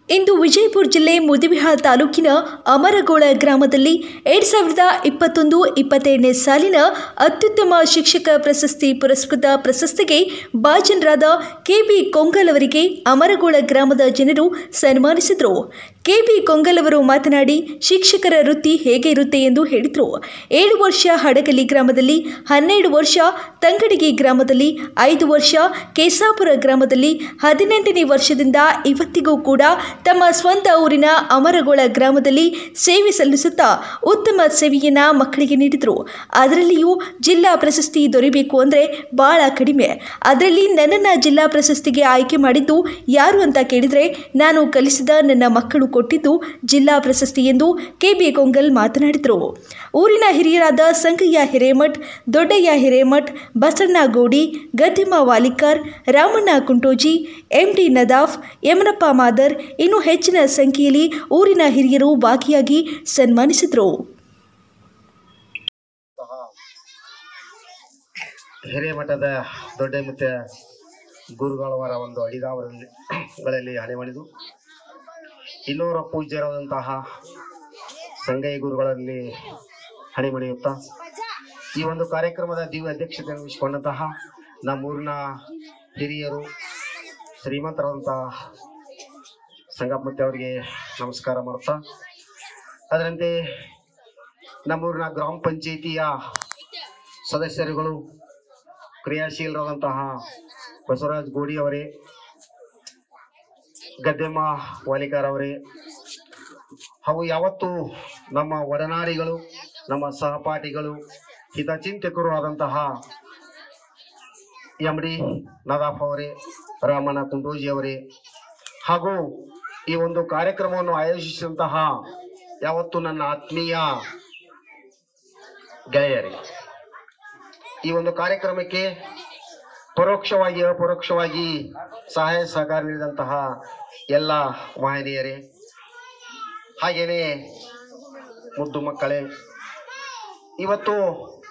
ಇಂದು ವಿಜಯಪುರ ಜಿಲ್ಲೆ ಮುದಿಬಿಹಾಳ್ ತಾಲೂಕಿನ ಅಮರಗೋಳ ಗ್ರಾಮದಲ್ಲಿ ಎರಡ್ ಸಾವಿರದ ಇಪ್ಪತ್ತೊಂದು ಇಪ್ಪತ್ತೆರಡನೇ ಸಾಲಿನ ಅತ್ಯುತ್ತಮ ಶಿಕ್ಷಕ ಪ್ರಶಸ್ತಿ ಪುರಸ್ಕೃತ ಪ್ರಶಸ್ತಿಗೆ ಭಾಜನರಾದ ಕೆಬಿ ಕೊಂಗಲ್ ಅವರಿಗೆ ಅಮರಗೋಳ ಗ್ರಾಮದ ಜನರು ಸನ್ಮಾನಿಸಿದರು ಕೆಬಿ ಕೊಂಗಲ್ ಅವರು ಮಾತನಾಡಿ ಶಿಕ್ಷಕರ ವೃತ್ತಿ ಹೇಗೆ ಇರುತ್ತೆ ಎಂದು ಹೇಳಿದರು ಏಳು ವರ್ಷ ಹಡಗಲಿ ಗ್ರಾಮದಲ್ಲಿ ಹನ್ನೆರಡು ವರ್ಷ ತಂಗಡಗಿ ಗ್ರಾಮದಲ್ಲಿ ಐದು ವರ್ಷ ಕೇಸಾಪುರ ಗ್ರಾಮದಲ್ಲಿ ಹದಿನೆಂಟನೇ ವರ್ಷದಿಂದ ಇವತ್ತಿಗೂ ಕೂಡ ತಮ್ಮ ಸ್ವಂತ ಊರಿನ ಅಮರಗೋಳ ಗ್ರಾಮದಲ್ಲಿ ಸೇವೆ ಸಲ್ಲಿಸುತ್ತಾ ಉತ್ತಮ ಸೇವೆಯನ್ನು ಮಕ್ಕಳಿಗೆ ನೀಡಿದರು ಅದರಲ್ಲಿಯೂ ಜಿಲ್ಲಾ ಪ್ರಶಸ್ತಿ ದೊರೆಯಬೇಕು ಅಂದರೆ ಭಾಳ ಕಡಿಮೆ ಅದರಲ್ಲಿ ನನ್ನನ್ನು ಜಿಲ್ಲಾ ಪ್ರಶಸ್ತಿಗೆ ಆಯ್ಕೆ ಮಾಡಿದ್ದು ಯಾರು ಅಂತ ಕೇಳಿದರೆ ನಾನು ಕಲಿಸಿದ ನನ್ನ ಮಕ್ಕಳು ಕೊಟ್ಟಿದ್ದು ಜಿಲ್ಲಾ ಪ್ರಶಸ್ತಿ ಎಂದು ಕೆ ಬಿ ಕೊಂಗಲ್ ಮಾತನಾಡಿದರು ಊರಿನ ಹಿರಿಯರಾದ ಸಂಗಯ್ಯ ಹಿರೇಮಠ್ ದೊಡ್ಡಯ್ಯ ಹಿರೇಮಠ್ ಬಸಣ್ಣ ಗೋಡಿ ಗದ್ದಿಮ ವಾಲಿಕರ್ ರಾಮಣ್ಣ ಕುಂಟೋಜಿ ಎಂಡಿ ನದಾಫ್ ಯಮನಪ್ಪ ಮಾದರ್ ಇನ್ನೂ ಹೆಚ್ಚಿನ ಸಂಖ್ಯೆಯಲ್ಲಿ ಊರಿನ ಹಿರಿಯರು ಭಾಗಿಯಾಗಿ ಸನ್ಮಾನಿಸಿದರು ಸಹ ಹಿರೇಮಠದ ದೊಡ್ಡ ಮತ್ತೆ ಗುರುಗಳವರ ಒಂದು ಅಡಿಗಾವರಲ್ಲಿ ಹಣೆಮಣಿದು ಇನ್ನೂರ ಪೂಜ್ಯರಾದಂತಹ ಸಂಗಯ್ಯ ಗುರುಗಳಲ್ಲಿ ಹಣಿಮಣಿಯುತ್ತಾ ಈ ಒಂದು ಕಾರ್ಯಕ್ರಮದ ದಿವ್ಯ ಅಧ್ಯಕ್ಷತೆ ವಹಿಸಿಕೊಂಡಂತಹ ನಮ್ಮೂರಿನ ಹಿರಿಯರು ಶ್ರೀಮಂತರಾದಂತಹ ಸಂಗಪ್ಪಮೂರ್ತಿ ಅವರಿಗೆ ನಮಸ್ಕಾರ ಮಾಡ್ತಾ ಅದರಂತೆ ನಮ್ಮೂರಿನ ಗ್ರಾಮ ಪಂಚಾಯಿತಿಯ ಸದಸ್ಯರುಗಳು ಕ್ರಿಯಾಶೀಲರಾದಂತಹ ಬಸವರಾಜ್ ಗೋಡಿ ಅವರೇ ಗದ್ದೆಮ್ಮ ವಾಲಿಕಾರ್ ಅವರೇ ಹಾಗೂ ಯಾವತ್ತು ನಮ್ಮ ಒಡನಾಡಿಗಳು ನಮ್ಮ ಸಹಪಾಠಿಗಳು ಹಿತಚಿಂತಕರು ಆದಂತಹ ಎಂ ಡಿ ನದಾಫ್ ಅವರೇ ರಾಮಣ್ಣ ಕುಂಡೋಜಿ ಅವರೇ ಹಾಗೂ ಈ ಒಂದು ಕಾರ್ಯಕ್ರಮವನ್ನು ಆಯೋಜಿಸಿದಂತಹ ಯಾವತ್ತು ನನ್ನ ಆತ್ಮೀಯ ಗೆಳೆಯರೇ ಈ ಒಂದು ಕಾರ್ಯಕ್ರಮಕ್ಕೆ ಪರೋಕ್ಷವಾಗಿ ಅಪರೋಕ್ಷವಾಗಿ ಸಹಾಯ ಸಹಕಾರ ನೀಡಿದಂತಹ ಎಲ್ಲ ವಾಹಿನಿಯರೇ ಹಾಗೇನೆ ಮುದ್ದು ಮಕ್ಕಳೇ ಇವತ್ತು